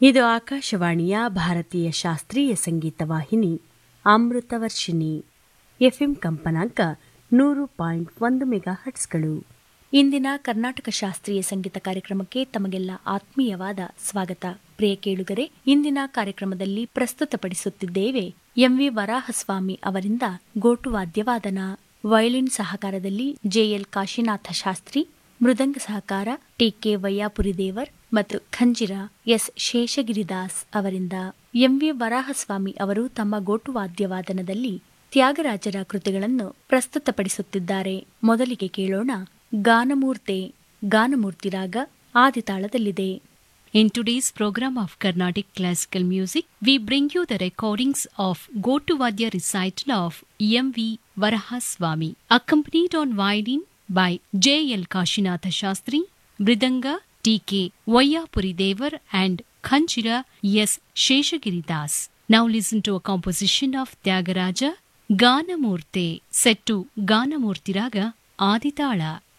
ಇದು ಆಕಾಶವಾಣಿಯ ಭಾರತೀಯ ಶಾಸ್ತ್ರೀಯ ಸಂಗೀತ ವಾಹಿನಿ ಅಮೃತವರ್ಷಿಣಿ ಎಫ್ಎಂ ಕಂಪನಾಂಕ ನೂರು ಪಾಯಿಂಟ್ ಒಂದು ಮೆಗಾ ಹಟ್ಸ್ಗಳು ಇಂದಿನ ಕರ್ನಾಟಕ ಶಾಸ್ತ್ರೀಯ ಸಂಗೀತ ಕಾರ್ಯಕ್ರಮಕ್ಕೆ ತಮಗೆಲ್ಲ ಆತ್ಮೀಯವಾದ ಸ್ವಾಗತ ಪ್ರಿಯ ಕೇಳುಗರೆ ಇಂದಿನ ಕಾರ್ಯಕ್ರಮದಲ್ಲಿ ಪ್ರಸ್ತುತಪಡಿಸುತ್ತಿದ್ದೇವೆ ಎಂವಿ ವರಾಹಸ್ವಾಮಿ ಅವರಿಂದ ಗೋಟುವಾದ್ಯವಾದನ ವಯಲಿನ್ ಸಹಕಾರದಲ್ಲಿ ಜೆಎಲ್ ಕಾಶಿನಾಥ ಶಾಸ್ತ್ರಿ ಮೃದಂಗ ಸಹಕಾರ ಟಿಕೆ ವಯ್ಯಾಪುರಿ ದೇವರ್ ಮತ್ತು ಖಂಜಿರ ಎಸ್ ಶೇಷಗಿರಿದಾಸ್ ಅವರಿಂದ ಎಂವಿ ವರಾಹಸ್ವಾಮಿ ಅವರು ತಮ್ಮ ಗೋಟುವಾದ್ಯವಾದನದಲ್ಲಿ ತ್ಯಾಗರಾಜರ ಕೃತಿಗಳನ್ನು ಪ್ರಸ್ತುತಪಡಿಸುತ್ತಿದ್ದಾರೆ ಮೊದಲಿಗೆ ಕೇಳೋಣ ಗಾನಮೂರ್ತೆ ಗಾನಮೂರ್ತಿ ರಾಗ ಆದಿತಾಳದಲ್ಲಿದೆ In today's program of Carnatic Classical Music, we bring you the recordings of Gotuvadya recital of M.V. Varahaswamy, accompanied on violin by J.L. Kashinatha Shastri, Mridanga T.K. Vayapuri Devar and Khanchira S. Sheshagiri Das. Now listen to a composition of Tyagaraja, Ganamurte, set to Ganamurti Raga, Aditala.